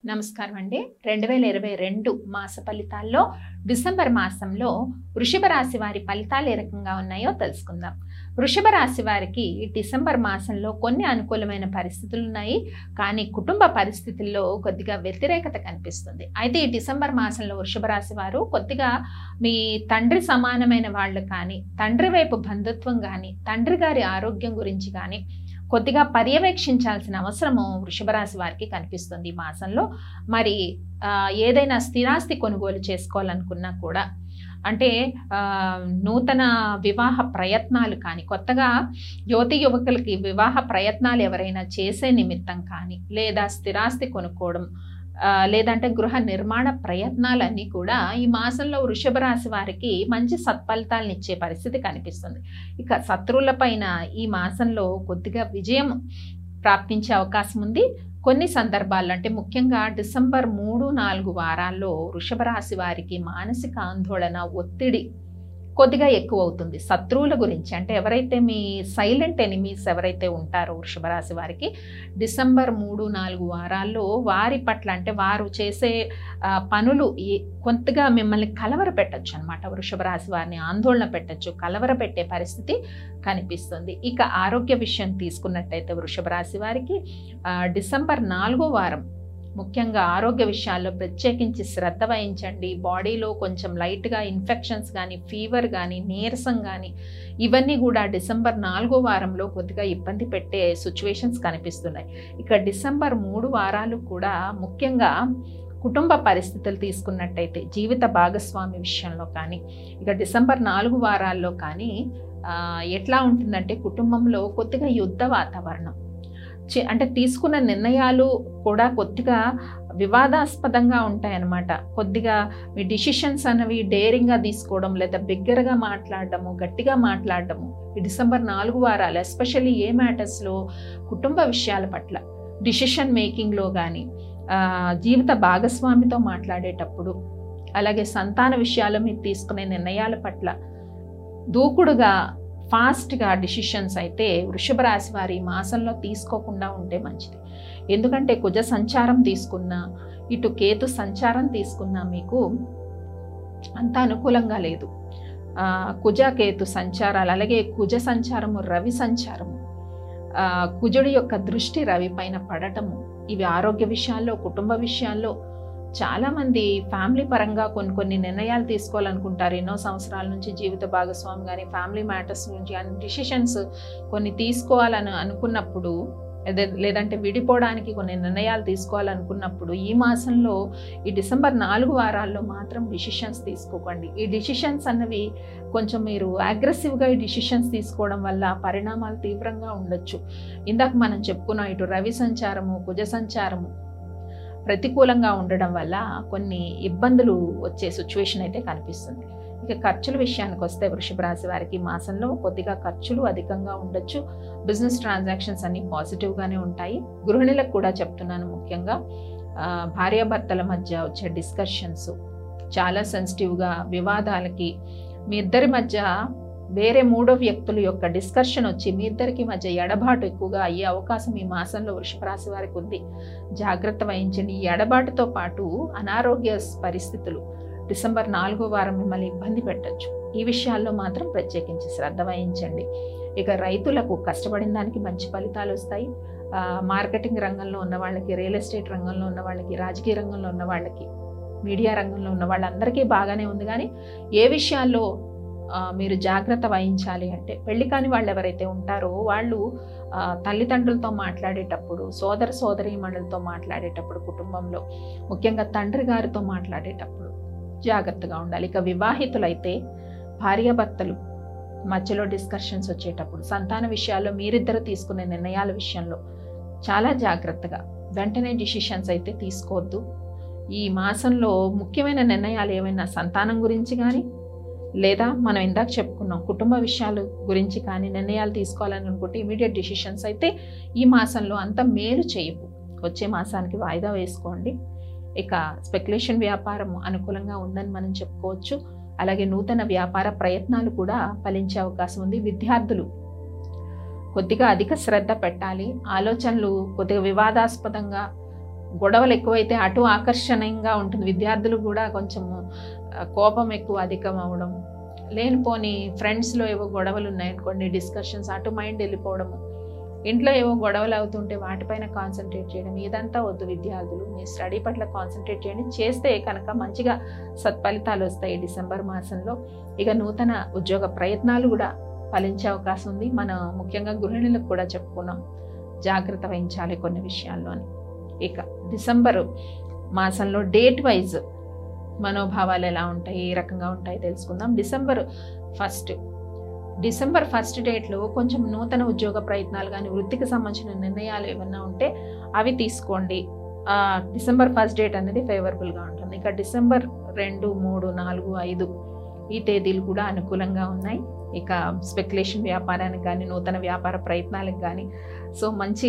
నమస్కారం అండి రెండు వేల ఇరవై రెండు మాస ఫలితాల్లో డిసెంబర్ మాసంలో వృషభ రాశి వారి ఫలితాలు ఏ రకంగా ఉన్నాయో తెలుసుకుందాం వృషభ రాశి వారికి డిసెంబర్ మాసంలో కొన్ని అనుకూలమైన పరిస్థితులు ఉన్నాయి కానీ కుటుంబ పరిస్థితుల్లో కొద్దిగా వ్యతిరేకత కనిపిస్తుంది అయితే ఈ డిసెంబర్ మాసంలో వృషభ రాశి వారు కొద్దిగా మీ తండ్రి సమానమైన వాళ్ళు కానీ తండ్రి వైపు బంధుత్వం కానీ తండ్రి గారి ఆరోగ్యం గురించి కానీ కొద్దిగా పర్యవేక్షించాల్సిన అవసరము వృషభ రాశి వారికి కనిపిస్తుంది ఈ మాసంలో మరి ఆ, ఏదైనా స్థిరాస్తి కొనుగోలు చేసుకోవాలనుకున్నా కూడా అంటే ఆ, నూతన వివాహ ప్రయత్నాలు కానీ కొత్తగా యువతి యువకులకి వివాహ ప్రయత్నాలు ఎవరైనా చేసే నిమిత్తం కానీ లేదా స్థిరాస్తి కొనుక్కోవడం ఆ, లేదంటే గృహ నిర్మాణ ప్రయత్నాలన్నీ కూడా ఈ మాసంలో వృషభ రాశి వారికి మంచి సత్ఫలితాలను ఇచ్చే పరిస్థితి కనిపిస్తుంది ఇక శత్రువుల పైన ఈ మాసంలో కొద్దిగా విజయం ప్రాప్తించే అవకాశం ఉంది కొన్ని సందర్భాల్లో అంటే ముఖ్యంగా డిసెంబర్ మూడు నాలుగు వారాల్లో వృషభ రాశి వారికి మానసిక ఆందోళన ఒత్తిడి కొద్దిగా ఎక్కువ అవుతుంది శత్రువుల గురించి అంటే ఎవరైతే మీ సైలెంట్ ఎనిమీస్ ఎవరైతే ఉంటారో వృషభ రాశి వారికి డిసెంబర్ మూడు నాలుగు వారాల్లో వారి పట్ల అంటే వారు చేసే ఆ, పనులు ఈ- కొంతగా మిమ్మల్ని కలవర పెట్టచ్చు అనమాట వృషభ రాశి వారిని ఆందోళన పెట్టచ్చు కలవర పెట్టే పరిస్థితి కనిపిస్తుంది ఇక ఆరోగ్య విషయం తీసుకున్నట్టయితే వృషభ రాశి వారికి ఆ, డిసెంబర్ నాలుగో వారం ముఖ్యంగా ఆరోగ్య విషయాల్లో ప్రత్యేకించి శ్రద్ధ వహించండి బాడీలో కొంచెం లైట్గా ఇన్ఫెక్షన్స్ కానీ ఫీవర్ కానీ నీరసం కానీ ఇవన్నీ కూడా డిసెంబర్ నాలుగో వారంలో కొద్దిగా ఇబ్బంది పెట్టే సిచ్యువేషన్స్ కనిపిస్తున్నాయి ఇక డిసెంబర్ మూడు వారాలు కూడా ముఖ్యంగా కుటుంబ పరిస్థితులు తీసుకున్నట్టయితే జీవిత భాగస్వామి విషయంలో కానీ ఇక డిసెంబర్ నాలుగు వారాల్లో కానీ ఆ, ఎట్లా ఉంటుందంటే కుటుంబంలో కొద్దిగా యుద్ధ వాతావరణం చి- అంటే తీసుకున్న నిర్ణయాలు కూడా కొద్దిగా వివాదాస్పదంగా ఉంటాయన్నమాట కొద్దిగా మీ డిసిషన్స్ అనేవి డేరింగ్గా తీసుకోవడం లేదా బిగ్గరగా మాట్లాడడము గట్టిగా మాట్లాడడము ఈ డిసెంబర్ నాలుగు వారాలు ఎస్పెషల్లీ ఏ మ్యాటర్స్లో కుటుంబ విషయాల పట్ల డిసిషన్ మేకింగ్లో కానీ జీవిత భాగస్వామితో మాట్లాడేటప్పుడు అలాగే సంతాన విషయాలు మీరు తీసుకునే నిర్ణయాల పట్ల దూకుడుగా ఫాస్ట్గా డిసిషన్స్ అయితే వృషభ రాశి వారి ఈ మాసంలో తీసుకోకుండా ఉంటే మంచిది ఎందుకంటే కుజ సంచారం తీసుకున్నా ఇటు కేతు సంచారం తీసుకున్నా మీకు అంత అనుకూలంగా లేదు ఆ, కుజ కేతు సంచారాలు అలాగే కుజ సంచారము రవి సంచారము ఆ, కుజుడి యొక్క దృష్టి రవి పైన పడటము ఇవి ఆరోగ్య విషయాల్లో కుటుంబ విషయాల్లో చాలామంది ఫ్యామిలీ పరంగా కొన్ని కొన్ని నిర్ణయాలు తీసుకోవాలనుకుంటారు ఎన్నో సంవత్సరాల నుంచి జీవిత భాగస్వామి కానీ ఫ్యామిలీ మ్యాటర్స్ నుంచి అన్ని డిసిషన్స్ కొన్ని తీసుకోవాలని అనుకున్నప్పుడు లేద- లేదంటే విడిపోవడానికి కొన్ని నిర్ణయాలు తీసుకోవాలనుకున్నప్పుడు ఈ మాసంలో ఈ డిసెంబర్ నాలుగు వారాల్లో మాత్రం డిసిషన్స్ తీసుకోకండి ఈ డిసిషన్స్ అన్నవి కొంచెం మీరు అగ్రెసివ్గా ఈ డిసిషన్స్ తీసుకోవడం వల్ల పరిణామాలు తీవ్రంగా ఉండొచ్చు ఇందాక మనం చెప్పుకున్నాం ఇటు రవి సంచారము కుజ సంచారము ప్రతికూలంగా ఉండడం వల్ల కొన్ని ఇబ్బందులు వచ్చే సిచ్యువేషన్ అయితే కనిపిస్తుంది ఇక ఖర్చుల విషయానికి వస్తే వృషభ రాశి వారికి ఈ మాసంలో కొద్దిగా ఖర్చులు అధికంగా ఉండొచ్చు బిజినెస్ ట్రాన్సాక్షన్స్ అన్ని పాజిటివ్గానే ఉంటాయి గృహిణులకు కూడా చెప్తున్నాను ముఖ్యంగా ఆ, భార్యాభర్తల మధ్య వచ్చే డిస్కషన్స్ చాలా సెన్సిటివ్గా వివాదాలకి మీ ఇద్దరి మధ్య వేరే మూడో వ్యక్తుల యొక్క డిస్కషన్ వచ్చి మీ ఇద్దరికి మధ్య ఎడబాటు ఎక్కువగా అయ్యే అవకాశం ఈ మాసంలో వృషభ రాశి వారికి ఉంది జాగ్రత్త వహించండి ఈ ఎడబాటుతో పాటు అనారోగ్య పరిస్థితులు డిసెంబర్ నాలుగో వారం మిమ్మల్ని ఇబ్బంది పెట్టచ్చు ఈ విషయాల్లో మాత్రం ప్రత్యేకించి శ్రద్ధ వహించండి ఇక రైతులకు కష్టపడిన దానికి మంచి ఫలితాలు వస్తాయి ఆ, మార్కెటింగ్ రంగంలో ఉన్న వాళ్ళకి రియల్ ఎస్టేట్ రంగంలో ఉన్న వాళ్ళకి రాజకీయ రంగంలో ఉన్న వాళ్ళకి మీడియా రంగంలో ఉన్న వాళ్ళందరికీ బాగానే ఉంది కానీ ఏ విషయాల్లో ఆ, మీరు జాగ్రత్త వహించాలి అంటే పెళ్లి కాని వాళ్ళు ఎవరైతే ఉంటారో వాళ్ళు ఆ, తల్లిదండ్రులతో మాట్లాడేటప్పుడు సోదర సోదరీమణులతో మాట్లాడేటప్పుడు కుటుంబంలో ముఖ్యంగా తండ్రి గారితో మాట్లాడేటప్పుడు జాగ్రత్తగా ఉండాలి ఇక వివాహితులైతే భార్యాభర్తలు మధ్యలో డిస్కషన్స్ వచ్చేటప్పుడు సంతాన విషయాల్లో మీరిద్దరు తీసుకునే నిర్ణయాల విషయంలో చాలా జాగ్రత్తగా వెంటనే డిసిషన్స్ అయితే తీసుకోవద్దు ఈ మాసంలో ముఖ్యమైన నిర్ణయాలు ఏమైనా సంతానం గురించి కానీ లేదా మనం ఇందాక చెప్పుకున్నాం కుటుంబ విషయాల గురించి కానీ నిర్ణయాలు తీసుకోవాలని అనుకుంటే ఇమీడియట్ డిసిషన్స్ అయితే ఈ మాసంలో అంత మేలు చేయవు వచ్చే మాసానికి వాయిదా వేసుకోండి ఇక స్పెక్యులేషన్ వ్యాపారం అనుకూలంగా ఉందని మనం చెప్పుకోవచ్చు అలాగే నూతన వ్యాపార ప్రయత్నాలు కూడా ఫలించే అవకాశం ఉంది విద్యార్థులు కొద్దిగా అధిక శ్రద్ధ పెట్టాలి ఆలోచనలు కొద్దిగా వివాదాస్పదంగా గొడవలు ఎక్కువైతే అటు ఆకర్షణీయంగా ఉంటుంది విద్యార్థులు కూడా కొంచెము ఆ, కోపం ఎక్కువ అధికం అవడం లేనిపోని ఫ్రెండ్స్లో ఏవో గొడవలు ఉన్నాయనుకోండి డిస్కషన్స్ అటు మైండ్ వెళ్ళిపోవడము ఇంట్లో ఏవో గొడవలు అవుతుంటే వాటిపైన కాన్సన్ట్రేట్ చేయడం ఇదంతా వద్దు విద్యార్థులు మీ స్టడీ పట్ల కాన్సన్ట్రేట్ చేయండి చేస్తే కనుక మంచిగా సత్ఫలితాలు వస్తాయి డిసెంబర్ మాసంలో ఇక నూతన ఉద్యోగ ప్రయత్నాలు కూడా ఫలించే అవకాశం ఉంది మన ముఖ్యంగా గృహిణులకు కూడా చెప్పుకున్నాం జాగ్రత్త వహించాలి కొన్ని విషయాల్లోని ఇక డిసెంబర్ మాసంలో డేట్ వైజ్ మనోభావాలు ఎలా ఉంటాయి ఏ రకంగా ఉంటాయి తెలుసుకుందాం డిసెంబర్ ఫస్ట్ డిసెంబర్ ఫస్ట్ డేట్లో కొంచెం నూతన ఉద్యోగ ప్రయత్నాలు కానీ వృత్తికి సంబంధించిన నిర్ణయాలు ఏమన్నా ఉంటే అవి తీసుకోండి ఆ, డిసెంబర్ ఫస్ట్ డేట్ అనేది ఫేవరబుల్గా ఉంటుంది ఇక డిసెంబర్ రెండు మూడు నాలుగు ఐదు ఈ తేదీలు కూడా అనుకూలంగా ఉన్నాయి ఇక స్పెక్యులేషన్ వ్యాపారానికి కానీ నూతన వ్యాపార ప్రయత్నాలకు కానీ సో మంచి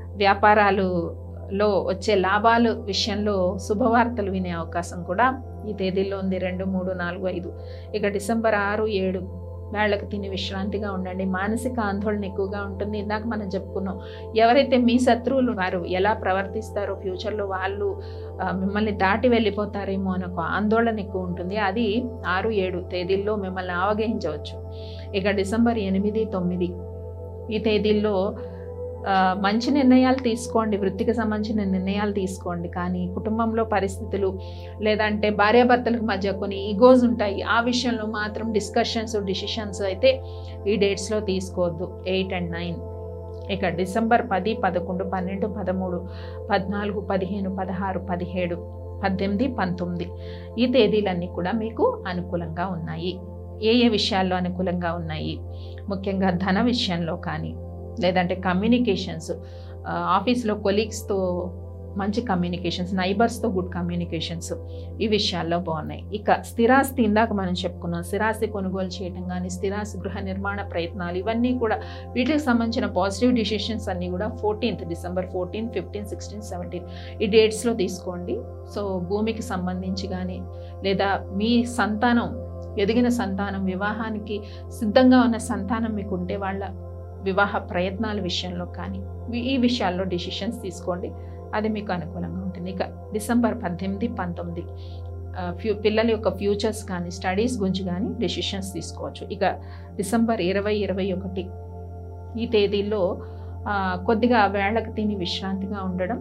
వ్యాపారాలులో వచ్చే లాభాలు విషయంలో శుభవార్తలు వినే అవకాశం కూడా ఈ తేదీల్లో ఉంది రెండు మూడు నాలుగు ఐదు ఇక డిసెంబర్ ఆరు ఏడు వేళ్ళకి తిని విశ్రాంతిగా ఉండండి మానసిక ఆందోళన ఎక్కువగా ఉంటుంది ఇందాక మనం చెప్పుకున్నాం ఎవరైతే మీ శత్రువులు వారు ఎలా ప్రవర్తిస్తారో ఫ్యూచర్లో వాళ్ళు ఆ, మిమ్మల్ని దాటి వెళ్ళిపోతారేమో అని ఒక ఆందోళన ఎక్కువ ఉంటుంది అది ఆరు ఏడు తేదీల్లో మిమ్మల్ని అవగహించవచ్చు ఇక డిసెంబర్ ఎనిమిది తొమ్మిది ఈ తేదీల్లో ఆ, మంచి నిర్ణయాలు తీసుకోండి వృత్తికి సంబంధించిన నిర్ణయాలు తీసుకోండి కానీ కుటుంబంలో పరిస్థితులు లేదంటే భార్యాభర్తలకు మధ్య కొన్ని ఈగోస్ ఉంటాయి ఆ విషయంలో మాత్రం డిస్కషన్స్ డిసిషన్స్ అయితే ఈ డేట్స్లో తీసుకోవద్దు ఎయిట్ అండ్ నైన్ ఇక డిసెంబర్ పది పదకొండు పన్నెండు పదమూడు పద్నాలుగు పదిహేను పదహారు పదిహేడు పద్దెనిమిది పంతొమ్మిది ఈ తేదీలన్నీ కూడా మీకు అనుకూలంగా ఉన్నాయి ఏ ఏ విషయాల్లో అనుకూలంగా ఉన్నాయి ముఖ్యంగా ధన విషయంలో కానీ లేదంటే కమ్యూనికేషన్స్ ఆఫీస్లో కొలీగ్స్తో మంచి కమ్యూనికేషన్స్ నైబర్స్తో గుడ్ కమ్యూనికేషన్స్ ఈ విషయాల్లో బాగున్నాయి ఇక స్థిరాస్తి ఇందాక మనం చెప్పుకున్నాం స్థిరాస్తి కొనుగోలు చేయడం కానీ స్థిరాస్తి గృహ నిర్మాణ ప్రయత్నాలు ఇవన్నీ కూడా వీటికి సంబంధించిన పాజిటివ్ డిసిషన్స్ అన్నీ కూడా fourteenth December fourteen fifteen sixteen seventeen ఈ డేట్స్లో తీసుకోండి సో భూమికి సంబంధించి కానీ లేదా మీ సంతానం ఎదిగిన సంతానం వివాహానికి సిద్ధంగా ఉన్న సంతానం మీకు ఉంటే వాళ్ళ వివాహ ప్రయత్నాల విషయంలో కానీ వి- ఈ విషయాల్లో డిసిషన్స్ తీసుకోండి అది మీకు అనుకూలంగా ఉంటుంది ఇక డిసెంబర్ పద్దెనిమిది పంతొమ్మిది ఆ, ఫ్యూ పిల్లల యొక్క ఫ్యూచర్స్ కానీ స్టడీస్ గురించి కానీ డెసిషన్స్ తీసుకోవచ్చు ఇక డిసెంబర్ ఇరవై ఇరవై ఒకటి ఈ తేదీల్లో ఆ, కొద్దిగా వేళకు తిని విశ్రాంతిగా ఉండడం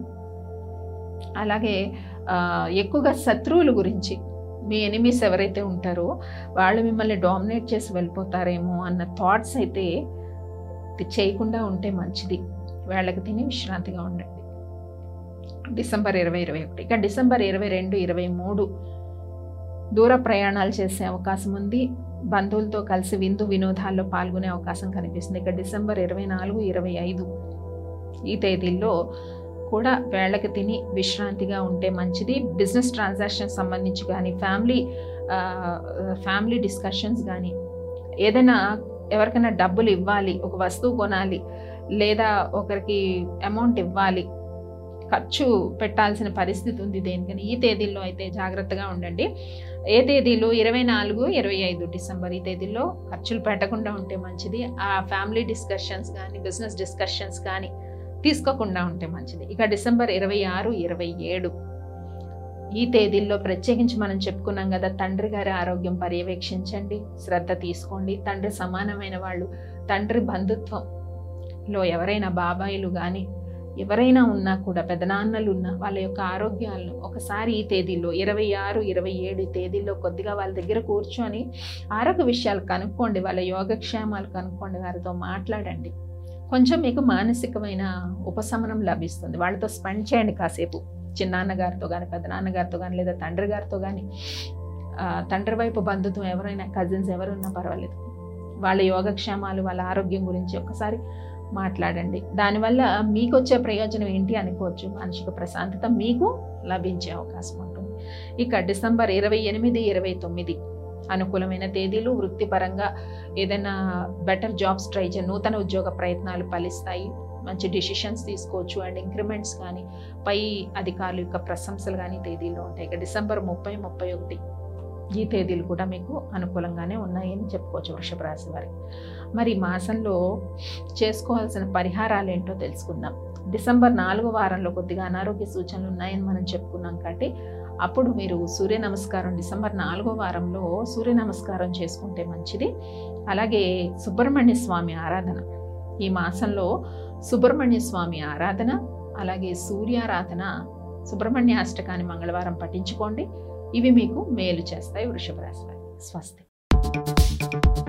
అలాగే ఆ, ఎక్కువగా శత్రువుల గురించి మీ ఎనిమీస్ ఎవరైతే ఉంటారో వాళ్ళు మిమ్మల్ని డామినేట్ చేసి వెళ్ళిపోతారేమో అన్న థాట్స్ అయితే ఇది చేయకుండా ఉంటే మంచిది వేళకు తిని విశ్రాంతిగా ఉండండి డిసెంబర్ ఇరవై ఇరవై ఒకటి ఇక డిసెంబర్ ఇరవై రెండు ఇరవై మూడు దూర ప్రయాణాలు చేసే అవకాశం ఉంది బంధువులతో కలిసి విందు వినోదాల్లో పాల్గొనే అవకాశం కనిపిస్తుంది ఇక డిసెంబర్ ఇరవై నాలుగు ఇరవై ఐదు ఈ తేదీల్లో కూడా వేళకి తిని విశ్రాంతిగా ఉంటే మంచిది బిజినెస్ ట్రాన్సాక్షన్ సంబంధించి కానీ ఫ్యామిలీ ఫ్యామిలీ డిస్కషన్స్ కానీ ఏదైనా ఎవరికైనా డబ్బులు ఇవ్వాలి ఒక వస్తువు కొనాలి లేదా ఒకరికి అమౌంట్ ఇవ్వాలి ఖర్చు పెట్టాల్సిన పరిస్థితి ఉంది దేనికని ఈ తేదీల్లో అయితే జాగ్రత్తగా ఉండండి ఏ తేదీలో ఇరవై నాలుగు ఇరవై ఐదు డిసెంబర్ ఈ తేదీల్లో ఖర్చులు పెట్టకుండా ఉంటే మంచిది ఆ ఫ్యామిలీ డిస్కషన్స్ కానీ బిజినెస్ డిస్కషన్స్ కానీ తీసుకోకుండా ఉంటే మంచిది ఇక డిసెంబర్ ఇరవై ఆరు ఇరవై ఏడు ఈ తేదీల్లో ప్రత్యేకించి మనం చెప్పుకున్నాం కదా తండ్రి గారి ఆరోగ్యం పర్యవేక్షించండి శ్రద్ధ తీసుకోండి తండ్రి సమానమైన వాళ్ళు తండ్రి బంధుత్వంలో ఎవరైనా బాబాయిలు కానీ ఎవరైనా ఉన్నా కూడా పెదనాన్నలు ఉన్నా వాళ్ళ యొక్క ఆరోగ్యాలను ఒకసారి ఈ తేదీల్లో ఇరవై ఆరు ఇరవై ఏడు తేదీల్లో కొద్దిగా వాళ్ళ దగ్గర కూర్చొని ఆరోగ్య విషయాలు కనుక్కోండి వాళ్ళ యోగక్షేమాలు కనుక్కోండి వారితో మాట్లాడండి కొంచెం మీకు మానసికమైన ఉపశమనం లభిస్తుంది వాళ్ళతో స్పెండ్ చేయండి కాసేపు చిన్నాన్నగారితో కానీ పెదనాన్నగారితో కానీ లేదా తండ్రి గారితో కానీ ఆ, తండ్రి వైపు బంధుత్వం ఎవరైనా కజిన్స్ ఎవరున్నా పర్వాలేదు వాళ్ళ యోగక్షేమాలు వాళ్ళ ఆరోగ్యం గురించి ఒకసారి మాట్లాడండి దానివల్ల మీకు వచ్చే ప్రయోజనం ఏంటి అనుకోవచ్చు మానసిక ప్రశాంతత మీకు లభించే అవకాశం ఉంటుంది ఇక డిసెంబర్ ఇరవై ఎనిమిది ఇరవై తొమ్మిది అనుకూలమైన తేదీలు వృత్తిపరంగా ఏదైనా బెటర్ జాబ్స్ ట్రై చేయ నూతన ఉద్యోగ ప్రయత్నాలు ఫలిస్తాయి మంచి డిసిషన్స్ తీసుకోవచ్చు అండ్ ఇంక్రిమెంట్స్ కానీ పై అధికారుల యొక్క ప్రశంసలు కానీ తేదీల్లో ఉంటాయి ఇక డిసెంబర్ ముప్పై ముప్పై ఒకటి ఈ తేదీలు కూడా మీకు అనుకూలంగానే ఉన్నాయని చెప్పుకోవచ్చు వృషభ రాశి వారికి మరి ఈ మాసంలో చేసుకోవాల్సిన పరిహారాలు ఏంటో తెలుసుకుందాం డిసెంబర్ నాలుగో వారంలో కొద్దిగా అనారోగ్య సూచనలు ఉన్నాయని మనం చెప్పుకున్నాం కాబట్టి అప్పుడు మీరు సూర్య నమస్కారం డిసెంబర్ నాలుగో వారంలో సూర్య నమస్కారం చేసుకుంటే మంచిది అలాగే సుబ్రహ్మణ్య స్వామి ఆరాధన ఈ మాసంలో సుబ్రహ్మణ్య స్వామి ఆరాధన అలాగే సూర్యారాధన సుబ్రహ్మణ్య అష్టకాన్ని మంగళవారం పఠించుకోండి ఇవి మీకు మేలు చేస్తాయి వృషభ రాశి వారికి స్వస్తి